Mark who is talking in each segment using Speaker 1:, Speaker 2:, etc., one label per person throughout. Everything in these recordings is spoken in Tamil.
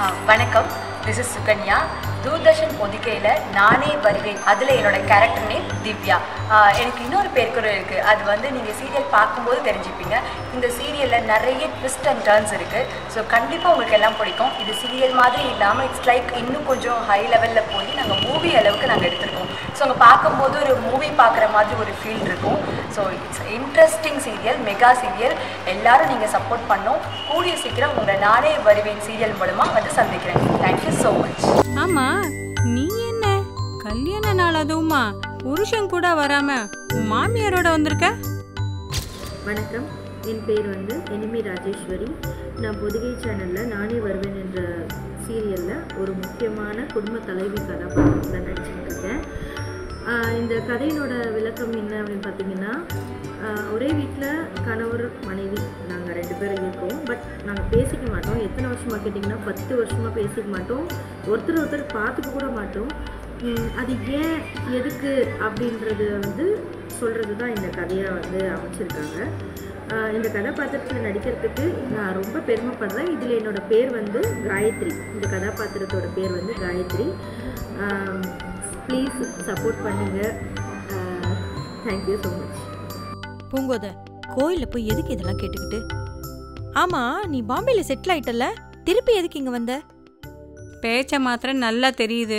Speaker 1: ஆ, வணக்கம் திஸ் இஸ் சுகன்யா தூர்தர்ஷன் பொதிக்கையில் நானே வருவேன் அதில் என்னோட கேரக்டர் நேம் திவ்யா ஆ, எனக்கு இன்னொரு பேர் கூட இருக்குது அது வந்து நீங்கள் சீரியல் பார்க்கும்போது தெரிஞ்சுப்பீங்க இந்த சீரியலில் நிறைய ட்விஸ்ட் அண்ட் டர்ன்ஸ் இருக்குது ஸோ கண்டிப்பாக உங்களுக்கு எல்லாம் பிடிக்கும் இது சீரியல் மாதிரி இல்லாமல் இட்ஸ் லைக் இன்னும் கொஞ்சம் ஹை லெவலில் போய் நாங்கள் மூவி அளவுக்கு நாங்கள் எடுத்திருக்கோம் ஸோ அங்கே பார்க்கும்போது ஒரு மூவி பார்க்குற மாதிரி ஒரு ஃபீல் இருக்கும் so it's interesting serial mega serial எல்லாரும் நீங்கள் சப்போர்ட் பண்ணோம் கூடிய சீக்கிரம் உங்களை நானே வருவேன் சீரியல் மூலமாக வந்து சந்திக்கிறேன் தேங்க்யூ ஸோ மச்
Speaker 2: ஆமா நீ என்ன கல்யாண நாள் அதுவுமா புருஷன் கூட வராம உன் மாமியாரோட வந்திருக்க
Speaker 3: வணக்கம் என் பேர் வந்து எனிமி ராஜேஸ்வரி நான் பொதிகை சேனலில் நானே வருவேன் என்ற சீரியலில் ஒரு முக்கியமான குடும்ப தலைவி கதாபாத்திரத்தில் நடிச்சுட்டு இருக்கேன் ஆஹ் இந்த கதையினோட விளக்கம் என்ன அப்படின்னு பார்த்தீங்கன்னா ஆஹ் ஒரே வீட்டில் கணவர் மனைவி நாங்கள் ரெண்டு பேரும் இருக்கோம் பட் நாங்கள் பேசிக்க மாட்டோம் எத்தனை வருஷமாக கேட்டிங்கன்னா பத்து வருஷமாக பேசிக்க மாட்டோம் ஒருத்தர் ஒருத்தர் பார்த்துக்க கூட மாட்டோம் உம், அது ஏன் எதுக்கு அப்படின்றது வந்து சொல்கிறது தான் இந்த கதையாக வந்து அமைச்சிருக்காங்க ஆஹ் இந்த கதாபாத்திரத்தில் நடிக்கிறதுக்கு நான் ரொம்ப பெருமைப்படுறேன் இதில் என்னோட பேர் வந்து காயத்ரி இந்த கதாபாத்திரத்தோட பேர் வந்து காயத்ரி ப்ளீஸ் சப்போர்ட் பண்ணுங்கள் தேங்க்யூ ஸோ மச்
Speaker 4: பூங்கோத கோயில்ல போய் எதுக்கு இதெல்லாம் கேட்டுக்கிட்டு ஆமா நீ பாம்பேல செட்டில் ஆயிட்டல்ல திருப்பி எதுக்கு இங்க வந்த
Speaker 2: பேச்ச மாத்திரம் நல்லா தெரியுது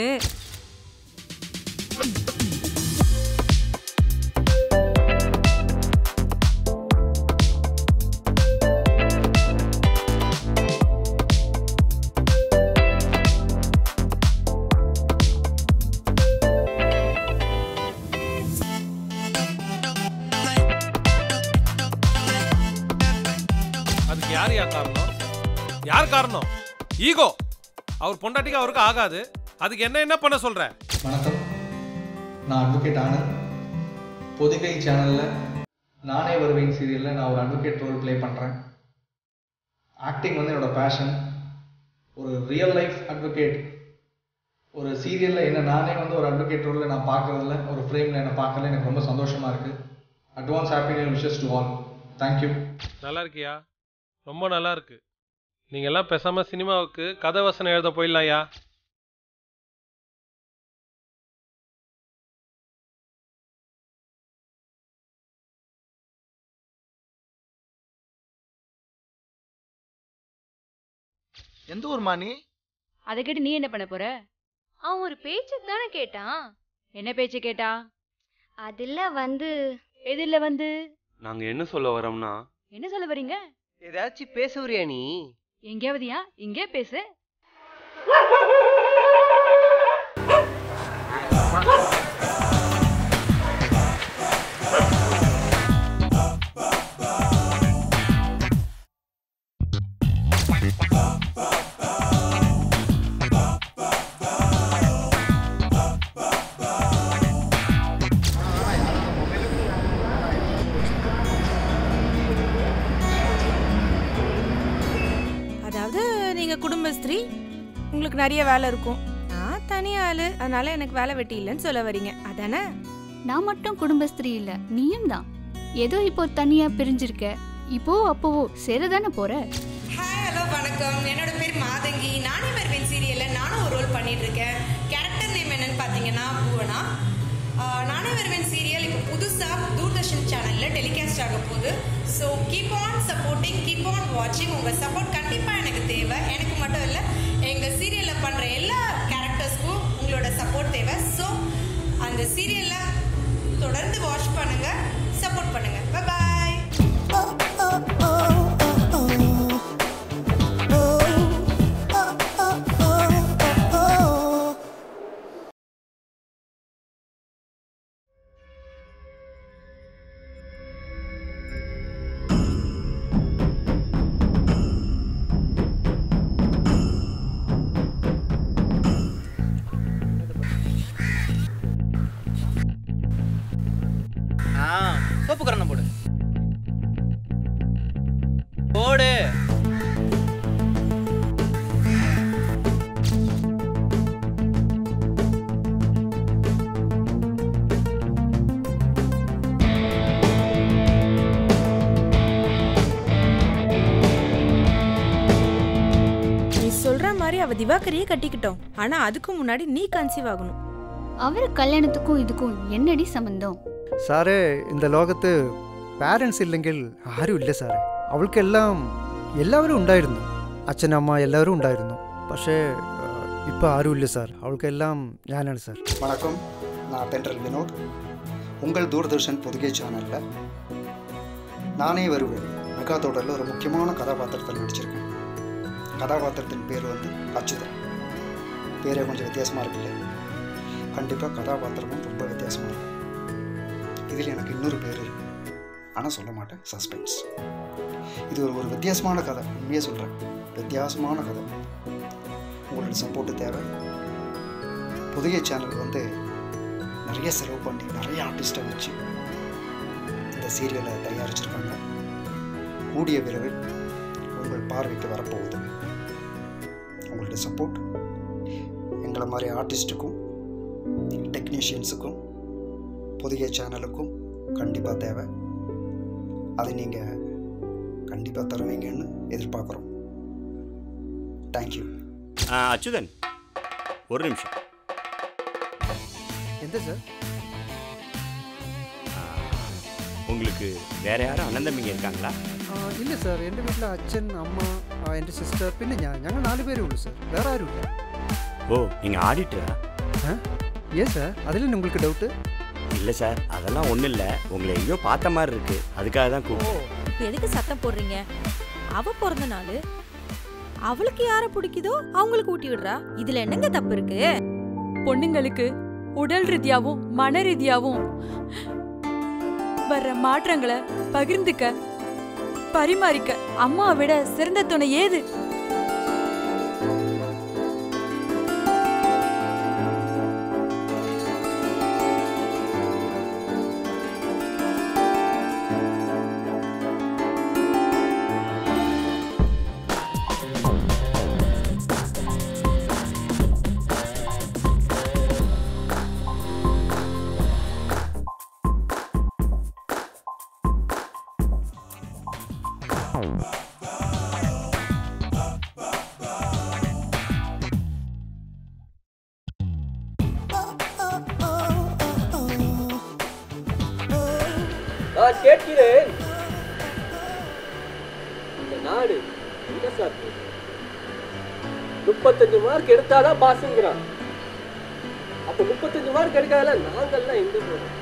Speaker 5: அதுக்கு யார் யார் காரணம் யார் காரணம் ஈகோ அவர் பொண்டாட்டிக்கு அவருக்கு ஆகாது அதுக்கு என்ன என்ன பண்ண சொல்ற
Speaker 6: வணக்கம் நான் அட்வொகேட் ஆனந்த் பொதிகை சேனலில் நானே வருவேன் சீரியலில் நான் ஒரு அட்வொகேட் ரோல் ப்ளே பண்ணுறேன் ஆக்டிங் வந்து என்னோட பேஷன் ஒரு ரியல் லைஃப் அட்வொகேட் ஒரு சீரியலில் என்ன நானே வந்து ஒரு அட்வொகேட் ரோலில் நான் பார்க்குறதில்ல ஒரு ஃப்ரேமில் என்னை பார்க்கல எனக்கு ரொம்ப சந்தோஷமாக இருக்குது advance happy new wishes to all thank you
Speaker 5: நல்லா இருக்கியா ரொம்ப நல்லா இருக்கு நீங்க எல்லாம் பேசாம சினிமாவுக்கு கதை வசனம் எழுத போயிடலாம்யா
Speaker 7: எந்த ஊர்மா நீ
Speaker 8: அதை கேட்டு நீ என்ன பண்ண போற
Speaker 9: அவன் ஒரு பேச்சுக்கு தானே கேட்டான்
Speaker 8: என்ன பேச்சு கேட்டா
Speaker 9: அதுல வந்து
Speaker 8: எதிரில வந்து
Speaker 10: நாங்க என்ன சொல்ல வரோம்னா
Speaker 8: என்ன சொல்ல வரீங்க
Speaker 7: ஏதாச்சும் பேசுறியா நீ
Speaker 8: எங்கேயாவதுயா இங்கே பேசு
Speaker 4: அதாவது நீங்க குடும்பஸ்திரீ உங்களுக்கு நிறைய வேலை இருக்கும் நான் தனி ஆளு அதனால எனக்கு வேலை வெட்டி இல்லைன்னு சொல்ல வரீங்க அதானே
Speaker 9: நான் மட்டும் குடும்பஸ்திரீ இல்ல நீயும் தான் ஏதோ இப்போ தனியா பிரிஞ்சிருக்க இப்போ அப்போவோ சேரதானே போற
Speaker 11: ஹாய் ஹலோ வணக்கம் என்னோட பேர் மாதங்கி நானே வருவேன் சீரியலில் நானும் ஒரு ரோல் பண்ணிட்டு இருக்கேன் கேரக்டர் நேம் என்னன்னு பார்த்தீங்கன்னா பூவனா ஆஹ் நானே வருவேன் சீரியல் இப்போ புதுசாக தூர்தர்ஷன் சேனலில் டெலிகாஸ்ட் ஆக போகுது so keep on supporting keep on வாட்சிங் உங்கள் சப்போர்ட் கண்டிப்பாக எனக்கு தேவை எனக்கு மட்டும் இல்லை எங்கள் சீரியலில் பண்ணுற எல்லா கேரக்டர்ஸ்க்கும் உங்களோட சப்போர்ட் தேவை ஸோ அந்த சீரியலில் தொடர்ந்து வாட்ச் பண்ணுங்கள் சப்போர்ட் பண்ணுங்கள் பாய்
Speaker 7: ஆ சோப்பு கரணம் போடு போடு
Speaker 4: நீ சொல்ற மாதிரி அவ திவாகரையே கட்டிக்கிட்டோம் ஆனா அதுக்கு முன்னாடி நீ கன்சீவ் ஆகணும்
Speaker 9: அவர் கல்யாணத்துக்கும் இதுக்கும் என்னடி சம்பந்தம்
Speaker 12: സാറേ இந்த ലോകത്ത് പാരൻസ് ഇല്ലെങ്കിൽ ആരും ഇല്ല സാറേ അവൾക്കെല്ലാം എല്ലാവരും ഉണ്ടായിരുന്നു അച്ഛനമ്മ എല്ലാവരും ഉണ്ടായിരുന്നു പക്ഷേ ഇപ്പോൾ ആരുമില്ല സാർ അവൾക്കെല്ലാം ഞാനാണ് സാർ
Speaker 13: வணக்கம் நான் தென்றல் வினோத் உங்கள் தூர்தர்ஷன் பொதுகை சேனலில் நானே வருவேன் மெகா தொடரில் ஒரு முக்கியமான கதாபாத்திரத்தில் நடிச்சிருக்கேன் கதாபாத்திரத்தின் பேர் வந்து அச்சுதன் பேரே கொஞ்சம் வித்தியாசமாக இருக்குல்ல கண்டிப்பாக கதாபாத்திரமும் ரொம்ப வித்தியாசமாக இருக்கும் இதில் எனக்கு இன்னொரு பேர் இருக்கு ஆனால் சொல்ல மாட்டேன் சஸ்பென்ஸ் இது ஒரு ஒரு வித்தியாசமான கதை உண்மையே சொல்கிறேன் வித்தியாசமான கதை உங்களோட சப்போர்ட்டு தேவை புதிய சேனல் வந்து நிறைய செலவு பண்ணி நிறைய ஆர்டிஸ்ட்டை வச்சு இந்த சீரியலை தயாரிச்சிருக்காங்க கூடிய விரைவில் உங்கள் பார்வைக்கு வரப்போகுது உங்களுடைய சப்போர்ட் எங்களை மாதிரி ஆர்டிஸ்ட்டுக்கும் டெக்னீஷியன்ஸுக்கும் புதிய சேனலுக்கும் கண்டிப்பாக தேவை அதை நீங்கள் கண்டிப்பாக தருவீங்கன்னு எதிர்பார்க்குறோம் தேங்க்யூ
Speaker 14: ஆ, அச்சுதன் ஒரு நிமிஷம்
Speaker 12: എന്താ സാർ
Speaker 14: உங்களுக்கு வேற யாரும் அண்ணன் தம்பிங்க இருக்காங்களா
Speaker 12: ഇല്ല സാർ എൻ്റെ വീട്ടിൽ അച്ഛൻ അമ്മ ആ, എൻ്റെ സിസ്റ്റർ പിന്നെ ഞാൻ ഞങ്ങൾ നാല് പേരേ ഉള്ളൂ സാർ വേറെ ആരുമില്ല
Speaker 14: ஓ நீங்க ஆடிட்டரா
Speaker 12: ஏன் சார் அதில் உங்களுக்கு டவுட்டு
Speaker 14: இல்லை சார் அதெல்லாம் ஒன்றும் இல்லை உங்களை எங்கேயோ பார்த்த மாதிரி இருக்கு அதுக்காக தான் கூப்பிட்டேன்
Speaker 15: இப்போ எதுக்கு சத்தம் போடுறீங்க அவ பிறந்த நாள் அவளுக்கு யாரை பிடிக்குதோ அவங்களுக்கு ஊட்டி விடுறா இதுல என்னங்க தப்பு இருக்கு
Speaker 2: பொண்ணுங்களுக்கு உடல் ரீதியாவும் மன ரீதியாவும் வர்ற மாற்றங்களை பகிர்ந்துக்க பரிமாறிக்க அம்மாவை விட சிறந்த துணை ஏது
Speaker 16: நான் கேட்கிறேன் இந்த நாடு என்ன சார் முப்பத்தஞ்சு மார்க் எடுத்தாதான் பாஸுங்கிறான் அப்ப முப்பத்தஞ்சு மார்க் எடுக்காதல நாங்கள்லாம் எங்க போறோம்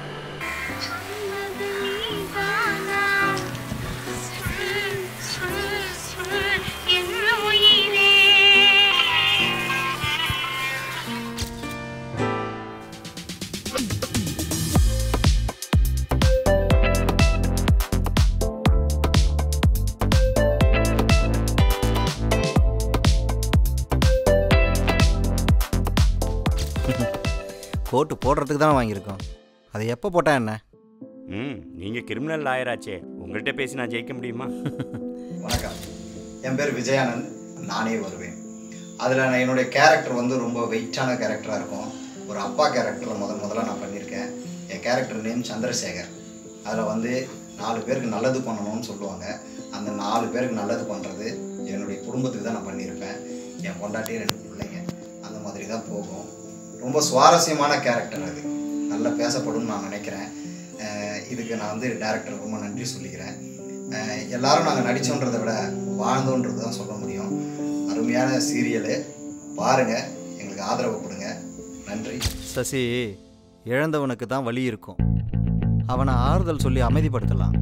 Speaker 17: கோட்டு போடுறதுக்கு தான் வாங்கியிருக்கோம் அதை எப்போ போட்டா என்ன
Speaker 14: ம் நீங்கள் கிரிமினல் லாயராச்சே உங்கள்கிட்ட பேசி நான் ஜெயிக்க முடியுமா
Speaker 13: வணக்கம் என் பேர் விஜயானந்த் நானே வருவேன் அதில் நான் என்னுடைய கேரக்டர் வந்து ரொம்ப வெயிட்டான கேரக்டராக இருக்கும் ஒரு அப்பா கேரக்டரில் முதல் முதல்ல நான் பண்ணியிருக்கேன் என் கேரக்டர் நேம் சந்திரசேகர் அதில் வந்து நாலு பேருக்கு நல்லது பண்ணணும்னு சொல்லுவாங்க அந்த நாலு பேருக்கு நல்லது பண்ணுறது என்னுடைய குடும்பத்துக்கு தான் நான் பண்ணியிருப்பேன் என் பொண்டாட்டி ரெண்டு பிள்ளைங்க அந்த மாதிரி தான் போகும் ரொம்ப சுவாரஸ்யமான கேரக்டர் அது நல்லா பேசப்படும்னு நான் நினைக்கிறேன் அஹ் இதுக்கு நான் வந்து டேரக்டர் ரொம்ப நன்றி சொல்லிக்கிறேன் அஹ் எல்லாரும் நாங்கள் நடித்தோன்றதை விட வாழ்ந்தோன்றது தான் சொல்ல முடியும் அருமையான சீரியலு பாருங்கள் எங்களுக்கு ஆதரவு கொடுங்க நன்றி
Speaker 17: சசி இழந்தவனுக்கு தான் வலி இருக்கும் அவனை ஆறுதல் சொல்லி அமைதிப்படுத்தலாம்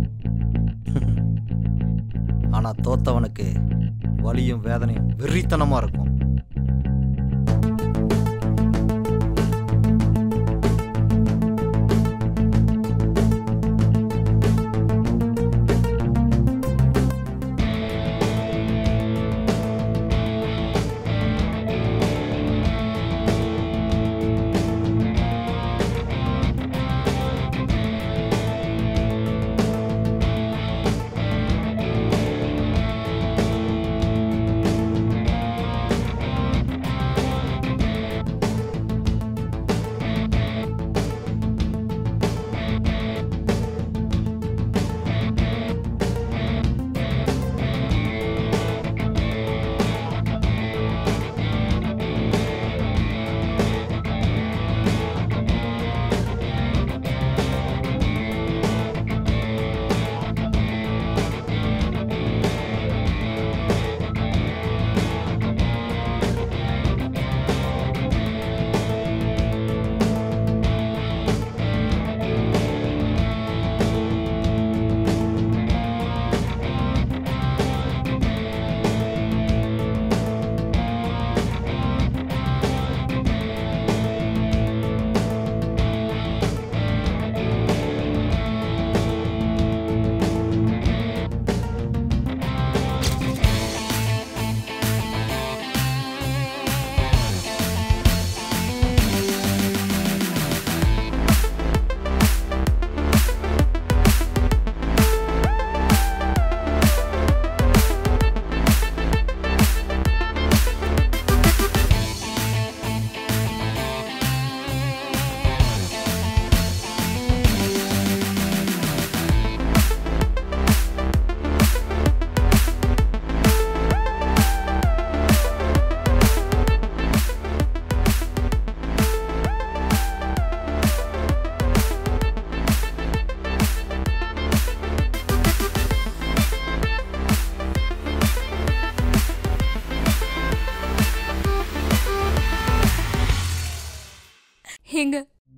Speaker 17: ஆனால் தோத்தவனுக்கு வலியும் வேதனையும் வெறித்தனமாக இருக்கும்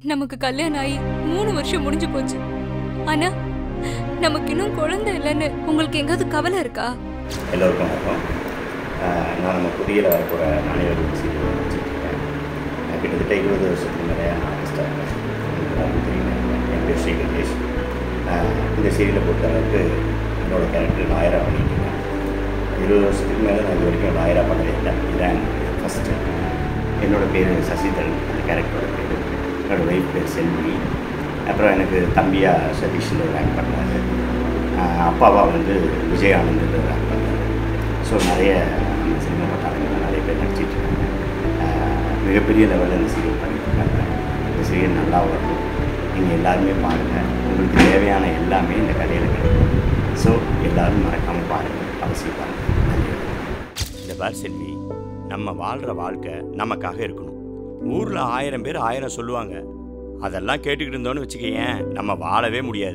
Speaker 9: நமக்கு கல்யாணம் ஆகி மூணு வருஷம் முடிஞ்சு போச்சு ஆனா நமக்கு இன்னும் குழந்தை இல்லைன்னு உங்களுக்கு எங்காவது கவலை இருக்கா
Speaker 14: எல்லோருக்கும் வணக்கம் ஆஹ் நான் நம்ம புதியில் வரப்போகிற நாணயவர் சீரியல் வச்சுருக்கேன் கிட்டத்தட்ட இருபது வருஷத்துக்கு மேலே நான் ஆர்டிஸ்டாக இருக்கேன் உங்களுக்கு தெரியும் என் பேர் ஸ்ரீ கணேஷ் ஆஹ் இந்த சீரியலை பொறுத்தளவுக்கு என்னோட கேரக்டர் லாயராக பண்ணிட்டு இருக்கேன் இருபது வருஷத்துக்கு மேலே நான் இது வரைக்கும் லாயராக பண்ணதே இல்லை இதுதான் ஃபஸ்ட்டு என்னோட பேர் சசிதரன் அந்த கேரக்டரோட பேர் என்னோட ஒய்ஃப் பேர் செல்வி அப்புறம் எனக்கு தம்பியா சதீஷ்னு ஒரு ஆக்ட் பண்ணாரு ஆஹ் அப்பாவா வந்து விஜய் ஆனந்த் ஒரு ஆக்ட் பண்ணாரு ஸோ நிறைய அந்த சினிமா பட்டாளங்கள் நிறைய பேர் நடிச்சிட்டு இருக்காங்க ஆஹ் மிகப்பெரிய லெவலில் இந்த சீரியல் பண்ணிட்டு இருக்காங்க இந்த சீரியல் நல்லா வரணும் நீங்கள் எல்லாருமே பாருங்கள் உங்களுக்கு தேவையான எல்லாமே இந்த கதையில் கிடைக்கும் ஸோ எல்லாரும் மறக்காமல் பாருங்கள் அவசியம் பாருங்கள் நன்றி இந்த பார் செல்வி நம்ம வாழ்கிற வாழ்க்கை நமக்காக இருக்கணும் ஊரில் ஆயிரம் பேர் ஆயிரம் சொல்லுவாங்க அதெல்லாம் கேட்டுக்கிட்டு இருந்தோன்னு வச்சுக்கேன் நம்ம வாழவே முடியாது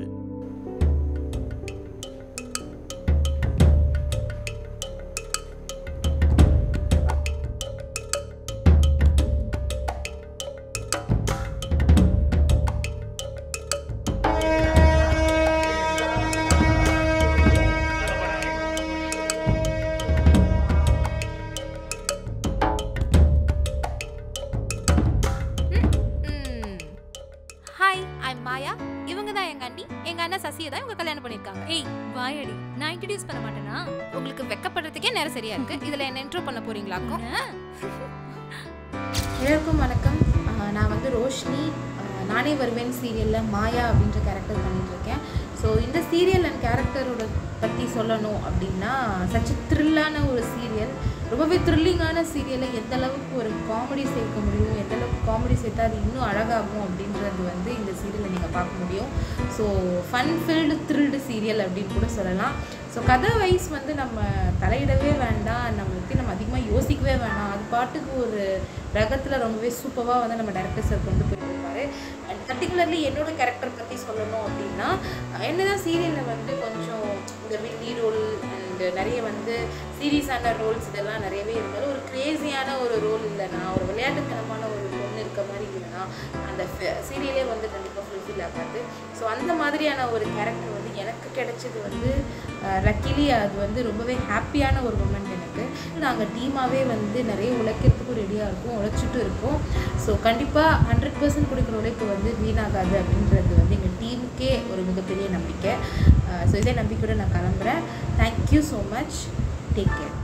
Speaker 15: ஹாய் ஐம் மாயா இவங்க தான் எங்க அண்ணி எங்க அண்ணா சசியை தான் இவங்க கல்யாணம் பண்ணிருக்காங்க ஏய் வாயடி நான் இன்ட்ரடியூஸ் பண்ண மாட்டேனா உங்களுக்கு வெக்கப்படுறதுக்கே நேரம் சரியா இருக்கு இதுல என்ன இன்ட்ரோ பண்ண போறீங்களாக்கும்
Speaker 3: எல்லாருக்கும் வணக்கம் ஆஹ் நான் வந்து ரோஷினி ஆஹ் நானே வருவேன் சீரியலில் மாயா அப்படின்ற கேரக்டர் பண்ணிகிட்ருக்கேன் ஸோ இந்த சீரியல் அண்ட் கேரக்டரோட பற்றி சொல்லணும் அப்படின்னா சச் த்ரில்லான ஒரு சீரியல் ரொம்பவே த்ரில்லிங்கான சீரியலை எந்த அளவுக்கு ஒரு காமெடி சேர்க்க முடியும் எந்த அளவுக்கு காமெடி சேர்த்தா அது இன்னும் அழகாகும் அப்படின்றது வந்து இந்த சீரியலை நீங்கள் பார்க்க முடியும் so fun filled thrilled serial அப்படின்னு கூட சொல்லலாம் ஸோ கதை வைஸ் வந்து நம்ம தலையிடவே வேண்டாம் நம்ம பற்றி நம்ம அதிகமாக யோசிக்கவே வேணாம் அது பாட்டுக்கு ஒரு ரகத்தில் ரொம்பவே சூப்பராக வந்து நம்ம டேரக்டர் சார் கொண்டு போயிருப்பாரு அண்ட் பர்டிகுலர்லி என்னோட கேரக்டர் பற்றி சொல்லணும் அப்படின்னா என்னதான் சீரியலில் வந்து கொஞ்சம் இந்த வில்லி ரோல் அண்ட் நிறைய வந்து சீரியஸான ரோல்ஸ் இதெல்லாம் நிறையவே இருந்தாலும் ஒரு கிரேசியான ஒரு ரோல் இல்லைனா ஒரு விளையாட்டுத்தனமான ஒரு பொண்ணு இருக்க மாதிரி இல்லைனா அந்த சீரியலே வந்து கண்டிப்பாக ஃபுல்ஃபில் ஆகாது ஸோ அந்த மாதிரியான ஒரு கேரக்டர் வந்து எனக்கு கிடைச்சது வந்து லக்கிலி அது வந்து ரொம்பவே ஹாப்பியான ஒரு மூமெண்ட் எனக்கு நாங்கள் டீமாகவே வந்து நிறைய உழைக்கிறதுக்கும் ரெடியாக இருக்கோம் உழைச்சிட்டு இருக்கோம் ஸோ கண்டிப்பாக ஹண்ட்ரட் பர்சன்ட் கொடுக்குற உழைப்பு வந்து வீணாகாது அப்படின்றது வந்து எங்கள் டீமுக்கே ஒரு மிகப்பெரிய நம்பிக்கை ஸோ இதே நம்பிக்கையோட நான் கிளம்புறேன் thank you so much take care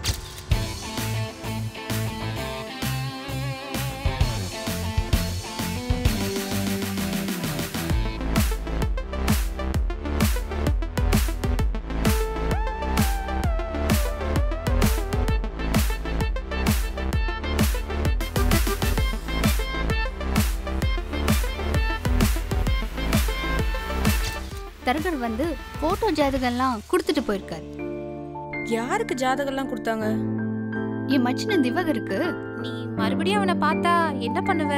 Speaker 9: தரகர் வந்து போட்டோ ஜாதகம்லாம் கொடுத்துட்டு போயிருக்காரு
Speaker 4: யாருக்கு ஜாதகம்லாம் கொடுத்தாங்க
Speaker 9: என் மச்சின திவகருக்கு
Speaker 15: நீ மறுபடியும் அவனை பார்த்தா என்ன பண்ணுவ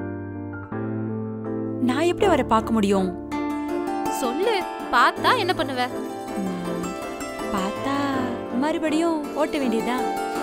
Speaker 18: நான் எப்படி அவரை பார்க்க முடியும்
Speaker 15: சொல்லு பார்த்தா என்ன பண்ணுவ
Speaker 18: பார்த்தா மறுபடியும் ஓட்ட வேண்டியதா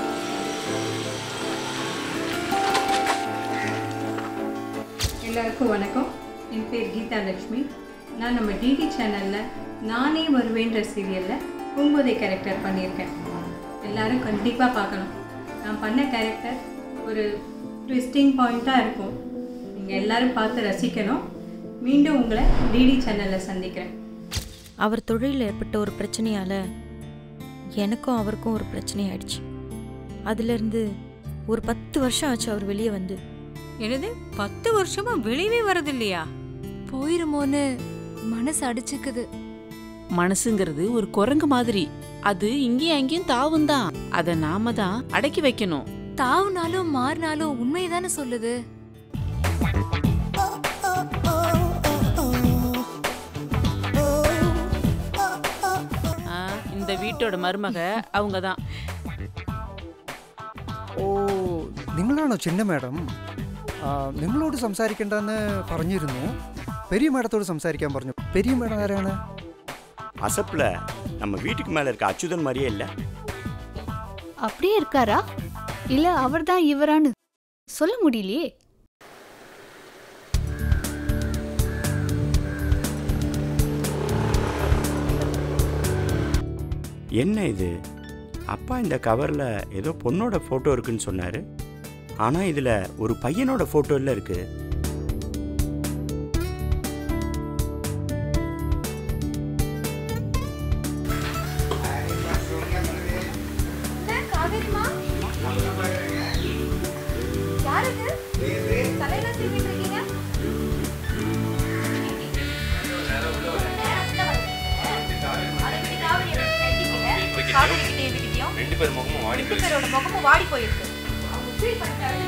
Speaker 2: எல்லாருக்கும் வணக்கம் என் பேர் கீதா லட்சுமி நான் நம்ம டிடி சேனலில் நானே வருவேன்ற சீரியலில் பூங்கோதை கேரக்டர் பண்ணியிருக்கேன் எல்லாரும் கண்டிப்பாக பார்க்கணும் நான் பண்ண கேரக்டர் ஒரு ட்விஸ்டிங் பாயிண்ட்டாக இருக்கும் நீங்கள் எல்லாரும் பார்த்து ரசிக்கணும் மீண்டும் உங்களை டிடி சேனலில் சந்திக்கிறேன்
Speaker 15: அவர் தொழிலில் ஏற்பட்ட ஒரு பிரச்சனையால எனக்கும் அவருக்கும் ஒரு பிரச்சனை ஆயிடுச்சு அதுலேருந்து ஒரு பத்து வருஷம் ஆச்சு அவர் வெளியே வந்து
Speaker 2: என்னது பத்து வருஷமா வெளியவே வரது இல்லையா
Speaker 15: போயிருமோன்னு மனசு அடிச்சுக்குது
Speaker 18: மனசுங்கிறது ஒரு குரங்கு மாதிரி அது இங்கேயும் அங்கேயும் தாவும் தான் அதை நாம தான் அடக்கி வைக்கணும்
Speaker 15: தாவுனாலும் மாறினாலும் உண்மைதானே சொல்லுது
Speaker 18: ஆ, இந்த വീട്ടോட മരുമക அவங்க தான்
Speaker 12: ഓ നിങ്ങളാണോ ചിന്ന മാഡം ആ, നിങ്ങളോട് സംസാരിക്കണ്ടെന്ന് പറഞ്ഞിരുന്നു പെരിയ മാഡത്തോട് സംസാരിക്കാൻ പറഞ്ഞു പെരിയ മാഡം ആരാണ്
Speaker 14: அசப்பில் நம்ம வீட்டுக்கு மேலே இருக்க அச்சுதன் மாதிரியே இல்லை
Speaker 9: அப்படியே இருக்காரா இல்ல அவர்தான் இவரான்னு சொல்ல முடியலையே
Speaker 19: என்ன இது அப்பா இந்த கவரில் ஏதோ பொண்ணோட ஃபோட்டோ இருக்குன்னு சொன்னார் ஆனால் இதில் ஒரு பையனோட ஃபோட்டோ இல்லை இருக்கு
Speaker 15: காவேரிமா யாருக்கு தலையில தூக்கிட்டு இருக்கீங்க காவேரி கிட்டே கிட்டயும்
Speaker 10: ரெண்டு பேர் முகமும் வாடி
Speaker 15: ரெண்டு பேரோட முகமும் வாடி போயிருக்கு ஃபீல் பண்ணிட்டாரு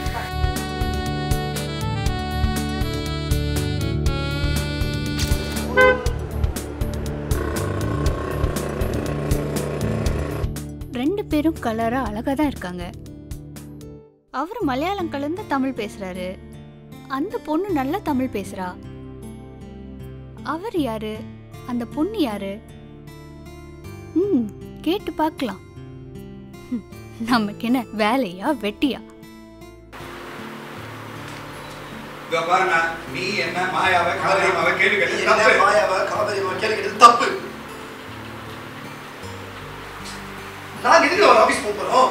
Speaker 9: ரெண்டு பேரும் கலரா அழகா தான் இருக்காங்க அவர் மலையாளம் கலந்து தமிழ் பேசுறாரு அந்த பொண்ணு நல்லா தமிழ் பேசுறா அவர் யாரு அந்த பொண்ணு யாரு ம் கேட்டு பார்க்கலாம் ஹம், நமக்கு என்ன வேலையா வெட்டியா
Speaker 20: இதோ பாருங்க நீ என்ன மாயாவை காவேரிமாவை கேள்வி கேட்டது
Speaker 21: என்ன
Speaker 20: தப்பு
Speaker 21: மாயாவை காவேரிமாவை கேள்வி கேட்டது தப்பு நாங்க எதுக்கு ஒரு ஆபீஸ் போறோம்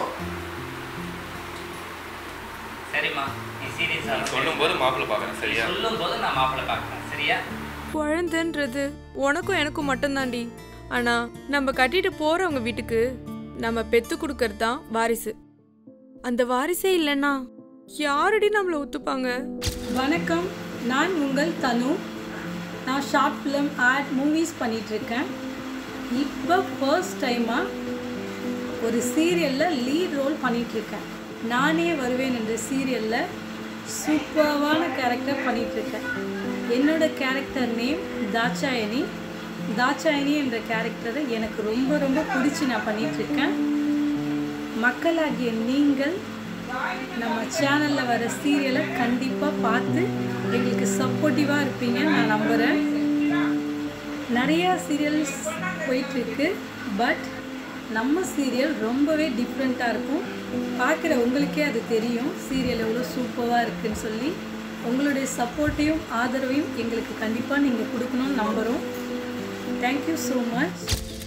Speaker 22: சரிம்மா நீ சீரியஸா
Speaker 10: சொல்லும்போது மாப்பிள்ளை பார்க்குறேன் சரியா
Speaker 22: சொல்லும் போது நான் மாப்பிள்ளை பார்க்குறேன் சரியா
Speaker 4: குழந்தைன்றது உனக்கும் எனக்கும் மட்டும்தாண்டி ஆனா நம்ம கட்டிட்டு போறவங்க வீட்டுக்கு நம்ம பெத்து கொடுக்கறது தான் வாரிசு அந்த வாரிசே இல்லைன்னா யாரடி நம்மளை ஒத்துப்பாங்க
Speaker 2: வணக்கம் நான் உங்கள் தனு நான் ஷார்ட் ஃபிலிம் ஆட் மூவிஸ் பண்ணிகிட்ருக்கேன் இப்போ ஃபர்ஸ்ட் டைமாக ஒரு சீரியலில் லீட் ரோல் பண்ணிகிட்ருக்கேன் நானே வருவேன் என்ற சீரியலில் சூப்பர்வான கேரக்டர் பண்ணிகிட்ருக்கேன் என்னோட கேரக்டர் நேம் தாட்சாயணி தாட்சாயணி என்ற கேரக்டரை எனக்கு ரொம்ப ரொம்ப பிடிச்சி நான் பண்ணிகிட்ருக்கேன் மக்களாகிய நீங்கள் நம்ம சேனலில் வர சீரியலை கண்டிப்பாக பார்த்து எங்களுக்கு சப்போர்ட்டிவாக இருப்பீங்க நான் நம்புகிறேன் நிறையா சீரியல்ஸ் போயிட்டுருக்கு பட் நம்ம சீரியல் ரொம்பவே டிஃப்ரெண்ட்டாக இருக்கும் பார்க்குற உங்களுக்கே அது தெரியும் சீரியல் எவ்வளோ சூப்பராக இருக்குன்னு சொல்லி உங்களுடைய சப்போர்ட்டையும் ஆதரவையும் எங்களுக்கு கண்டிப்பாக நீங்கள் கொடுக்கணும்னு நம்புகிறோம் தேங்க்யூ ஸோ மச்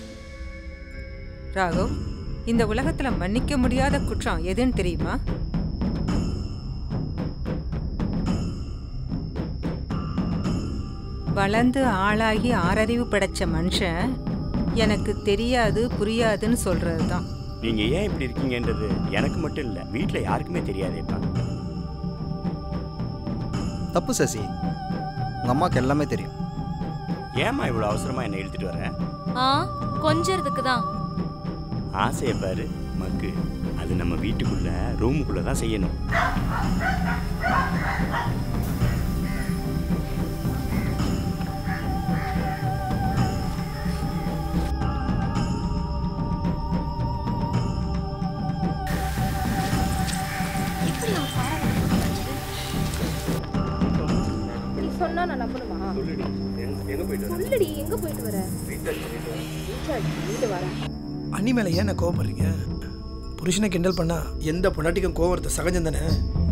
Speaker 23: ராகவ் இந்த உலகத்துல மன்னிக்க முடியாத குற்றம் எதுன்னு தெரியுமா வளர்ந்து ஆளாகி ஆறறிவு படைச்ச மனுஷன் எனக்கு தெரியாது புரியாதுன்னு சொல்றது தான்
Speaker 19: நீங்கள் ஏன் இப்படி இருக்கீங்கன்றது எனக்கு மட்டும் இல்லை வீட்டில் யாருக்குமே தெரியாதேப்பா
Speaker 17: தப்பு சசி உங்கள் அம்மாவுக்கு எல்லாமே தெரியும்
Speaker 19: ஏம்மா இவ்வளோ அவசரமாக என்னை இழுத்துட்டு வர
Speaker 15: ஆ கொஞ்சறதுக்கு தான்
Speaker 19: ஆசையை பாரு மக்கு அது நம்ம வீட்டுக்குள்ள ரூமுக்குள்ள தான் செய்யணும்
Speaker 15: நீ சொன்னா நான் நம்பணுமா
Speaker 10: எங்கே போயிட்டு
Speaker 15: சொல்லுடி எங்க போயிட்டு வர வீட்டு வரேன்
Speaker 24: அண்ணி மேலே ஏன் நான் கோவப்படுறீங்க புருஷனை கிண்டல் பண்ணா எந்த பொண்டாட்டிக்கும் கோவம் வரது சகஜம் தானே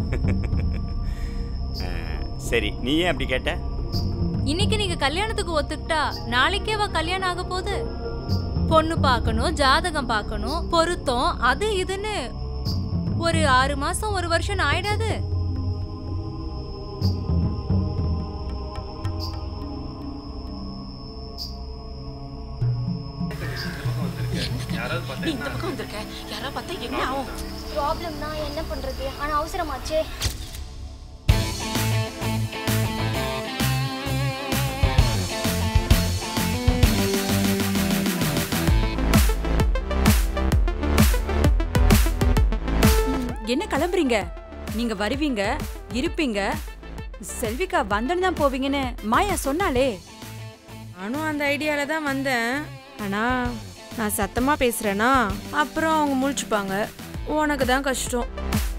Speaker 19: அஹ், சரி நீ ஏன் அப்படி கேட்ட
Speaker 15: இன்னைக்கு நீங்க கல்யாணத்துக்கு ஒத்துக்கிட்டா நாளைக்கே வா கல்யாணம் ஆக போகுது பொண்ணு பார்க்கணும் ஜாதகம் பார்க்கணும் பொருத்தம் அது இதுன்னு ஒரு ஆறு மாசம் ஒரு வருஷம் ஆயிடாது
Speaker 10: யாராவது பார்த்தா
Speaker 18: நீ இந்த பக்கம் வந்திருக்க யாரா பார்த்தா என்ன ஆகும்
Speaker 25: ப்ராப்ளம்னா என்ன பண்றது ஆனா அவசரமாச்சே
Speaker 8: என்ன கிளம்புறீங்க நீங்க வருவீங்க இருப்பீங்க செல்விகா வந்தோன்னு தான் போவீங்கன்னு மாயா சொன்னாலே
Speaker 4: நானும் அந்த ஐடியால தான் வந்தேன் ஆனா நான் சத்தமா பேசுறேனா அப்புறம் அவங்க முழிச்சுப்பாங்க உனக்கு தான் கஷ்டம்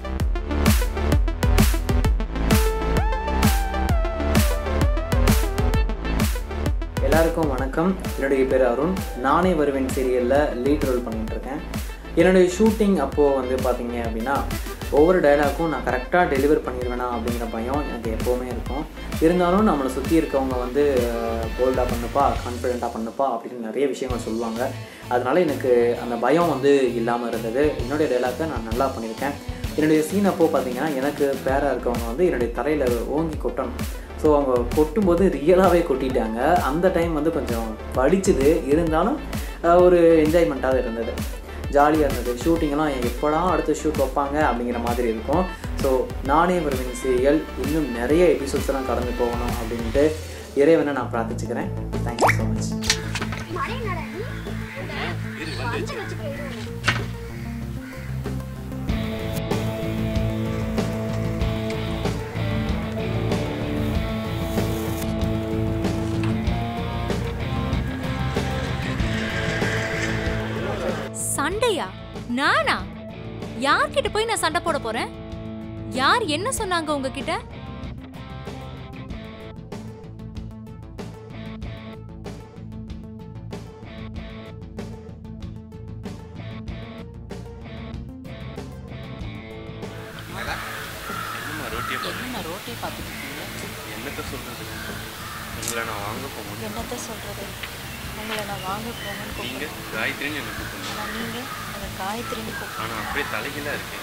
Speaker 26: எல்லாருக்கும் வணக்கம் என்னுடைய பேர் அருண் நானே வருவேன் சீரியலில் லீட் ரோல் பண்ணிட்டு இருக்கேன் என்னுடைய ஷூட்டிங் அப்போது வந்து பார்த்தீங்க அப்படின்னா ஒவ்வொரு டயலாக்கும் நான் கரெக்டாக டெலிவர் பண்ணிடுவேனா அப்படிங்கிற பயம் எனக்கு எப்போவுமே இருக்கும் இருந்தாலும் நம்மளை சுற்றி இருக்கவங்க வந்து போல்டாக பண்ணுப்பா கான்ஃபிடெண்ட்டாக பண்ணுப்பா அப்படின்னு நிறைய விஷயங்கள் சொல்லுவாங்க அதனால எனக்கு அந்த பயம் வந்து இல்லாமல் இருந்தது என்னுடைய டைலாக்கை நான் நல்லா பண்ணியிருக்கேன் என்னுடைய சீன் அப்போது பார்த்தீங்கன்னா எனக்கு பேராக இருக்கவங்க வந்து என்னுடைய தரையில் ஓங்கி கொட்டணும் ஸோ அவங்க கொட்டும்போது ரியலாகவே கொட்டிட்டாங்க அந்த டைம் வந்து கொஞ்சம் படிச்சுது இருந்தாலும் அஹ், ஒரு என்ஜாய்மெண்ட்டாக இருந்தது ஜாலியாக இருந்தது ஷூட்டிங்லாம் எப்படா அடுத்த ஷூட் வைப்பாங்க அப்படிங்கிற மாதிரி இருக்கும் ஸோ நானே வருவேன் சீரியல் இன்னும் நிறைய எபிசோட்ஸ் எல்லாம் கடந்து போகணும் அப்படின்ட்டு இறைவனை நான் பிரார்த்திச்சுக்கிறேன் தேங்க்யூ ஸோ மச்
Speaker 15: சண்டையா நானா யார்கிட்ட போய் நான் சண்டை போட போறேன் யார் என்ன சொன்னாங்க உங்ககிட்ட
Speaker 10: என்னம்மா ரோட்டியை பார்த்து
Speaker 8: என்ன ரோட்டை பார்த்துட்டு இருக்கீங்க
Speaker 10: என்னத்த சொல்றது உங்களை நான் வாங்க போக முடியும்
Speaker 8: என்னத்த சொல்றது உங்களை நான் வாங்க போகணும்னு
Speaker 10: நீங்க காயத்ரின்னு எனக்கு கூப்பிடணும்
Speaker 8: ஆனால் நீங்கள் அந்த காயத்ரின்னு
Speaker 10: ஆனா அப்படியே தலைகீழா இருக்கேன்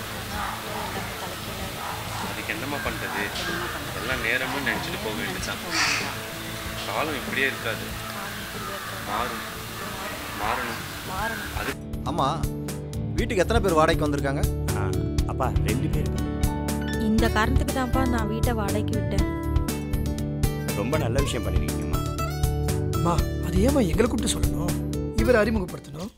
Speaker 10: அதுக்கு என்னம்மா பண்றது எல்லாம் நேரமும் நினைச்சிட்டு போக வேண்டியதுதான் காலம் இப்படியே இருக்காது மாறும் மாறணும் அது
Speaker 17: ஆமாம் வீட்டுக்கு எத்தனை பேர் வாடகைக்கு வந்திருக்காங்க
Speaker 19: அப்பா ரெண்டு பேர்
Speaker 1: இந்த காரணத்துக்கு தான்ப்பா நான் வீட்டை வாடகைக்கு விட்டேன்
Speaker 19: ரொம்ப நல்ல விஷயம் பண்ணிருக்கீங்கம்மா
Speaker 24: அம்மா அது ஏம்மா எங்களை கூப்பிட்டு சொல்லணும் இவரை அறிமுகப்படுத்தணும்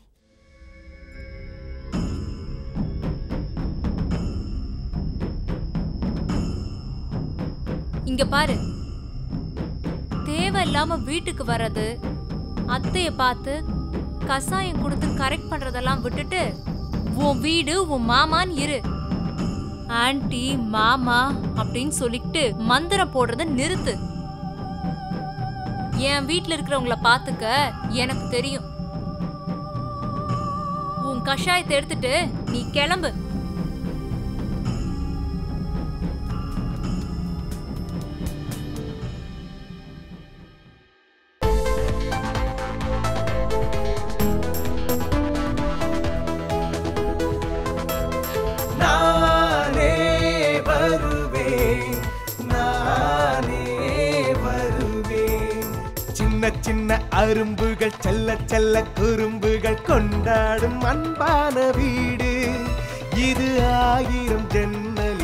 Speaker 15: இங்க பாரு தேவையில்லாம வீட்டுக்கு வர்றது அத்தைய பார்த்து கசாயம் கொடுத்து கரெக்ட் பண்றதெல்லாம் விட்டுட்டு உன் வீடு உன் மாமான்னு இரு ஆன்ட்டி மாமா அப்படின்னு சொல்லிட்டு மந்திரம் போடுறத நிறுத்து என் வீட்ல இருக்கிறவங்கள பாத்துக்க எனக்கு தெரியும் உன் கஷாயத்தை எடுத்துட்டு நீ கிளம்பு
Speaker 5: நானே வருவேன் நானே வருவேன் சின்ன சின்ன அரும்புகள் செல்ல செல்ல குறும்புகள் கொண்டாடும் அன்பான வீடு இது ஆயிரம் ஜன்னல்